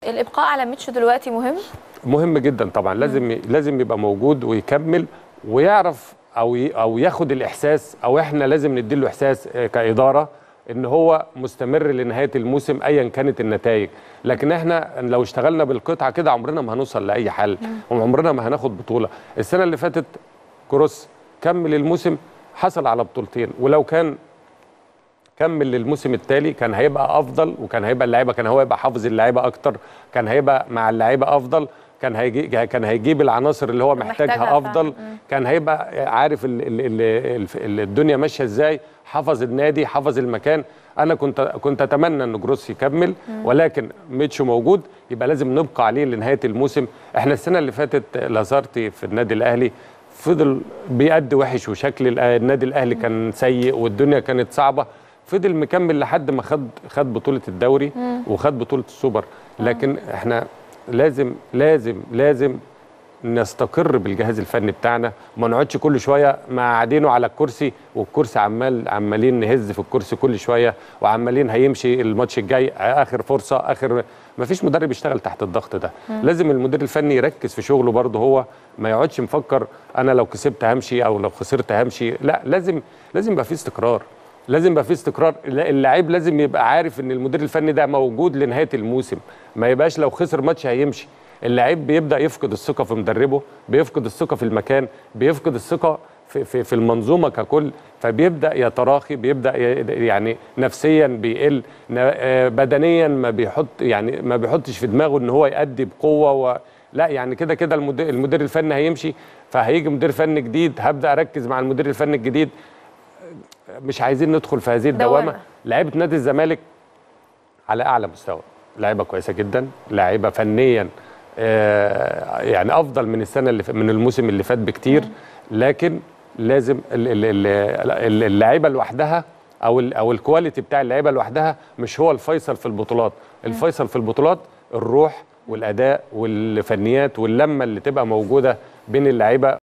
الابقاء على ميتشو دلوقتي مهم مهم جدا طبعا لازم لازم يبقى موجود ويكمل ويعرف او ي- او ياخد الاحساس او احنا لازم نديله احساس آه، كاداره ان هو مستمر لنهايه الموسم ايا كانت النتائج لكن احنا لو اشتغلنا بالقطعه كده عمرنا ما هنوصل لاي حل وعمرنا ما هناخد بطوله السنه اللي فاتت كروس كمل الموسم حصل على بطولتين ولو كان كمل للموسم التالي كان هيبقى افضل وكان هيبقى اللعيبه كان هو يبقى حافظ اللعيبه اكتر كان هيبقى مع اللعيبه افضل كان هيجي كان هيجيب العناصر اللي هو محتاجها محتاجها فعلا. افضل كان هيبقى عارف ال ال ال ال الدنيا ماشيه ازاي حفظ النادي حفظ المكان انا كنت كنت اتمنى ان جروس يكمل ولكن ميتشو موجود يبقى لازم نبقى عليه لنهايه الموسم احنا السنه اللي فاتت لازارتي في النادي الاهلي فضل بيأدي وحش وشكل الأ- النادي الاهلي كان سيء والدنيا كانت صعبه فضل مكمل لحد ما خد خد بطوله الدوري وخد بطوله السوبر لكن احنا لازم لازم لازم نستقر بالجهاز الفني بتاعنا وما نقعدش كل شويه مع قاعدينه على الكرسي والكرسي عمال عمالين نهز في الكرسي كل شويه وعمالين هيمشي الماتش الجاي اخر فرصه اخر ما فيش مدرب يشتغل تحت الضغط ده لازم المدير الفني يركز في شغله برضه هو ما يقعدش مفكر انا لو كسبت همشي او لو خسرت همشي لا لازم لازم يبقى في استقرار لازم يبقى في استقرار اللاعب لازم يبقى عارف ان المدير الفني ده موجود لنهايه الموسم ما يبقاش لو خسر ماتش هيمشي اللاعب بيبدا يفقد الثقه في مدربه بيفقد الثقه في المكان بيفقد الثقه في, في, في المنظومه ككل فبيبدا يتراخي بيبدا ي- يعني نفسيا بيقل ن- آه، بدنيا ما بيحط يعني ما بيحطش في دماغه ان هو يأدي بقوه و لا يعني كده كده المدير, المدير الفني هيمشي فهيجي مدير فني جديد هبدا اركز مع المدير الفني الجديد مش عايزين ندخل في هذه الدوامه دوامة. لعيبه نادي الزمالك على اعلى مستوى لعيبه كويسه جدا لعيبه فنيا آه، يعني افضل من السنه اللي ف- من الموسم اللي فات بكتير لكن لازم ال- ال- ال- ال- اللعيبه لوحدها او ال او الكواليتي بتاع اللعيبه لوحدها مش هو الفيصل في البطولات الفيصل في البطولات الروح والاداء والفنيات واللمه اللي تبقى موجوده بين اللعيبه